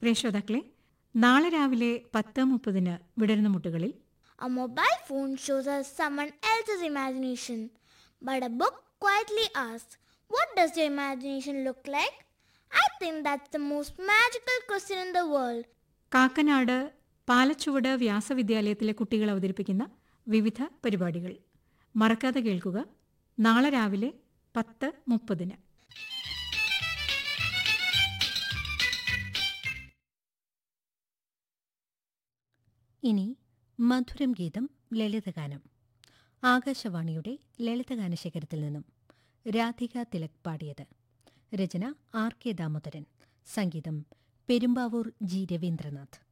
പ്രിയ ശ്രോതാക്കളെ നാളെ രാവിലെ പത്ത് മുപ്പതിന് വിടരുന്ന മുട്ടുകളിൽ A mobile phone shows us someone else's imagination, but a book quietly asks, What does your imagination look like? I think that's the most magical question in the world. Kakkanad Palachuvadu വ്യാസവിദ്യാലയത്തിലെ കുട്ടികൾ അവതരിപ്പിക്കുന്ന വിവിധ പരിപാടികൾ മറക്കാതെ കേൾക്കുക നാളെ രാവിലെ പത്ത് മുപ്പതിന് ഇനി മധുരം ഗീതം ലളിതഗാനം ആകാശവാണിയുടെ ലളിതഗാന ശേഖരത്തിൽ നിന്നും രാധിക തിലക് പാടിയത് രചന ആർ കെ ദാമോദരൻ സംഗീതം പെരുമ്പാവൂർ ജി രവീന്ദ്രനാഥ്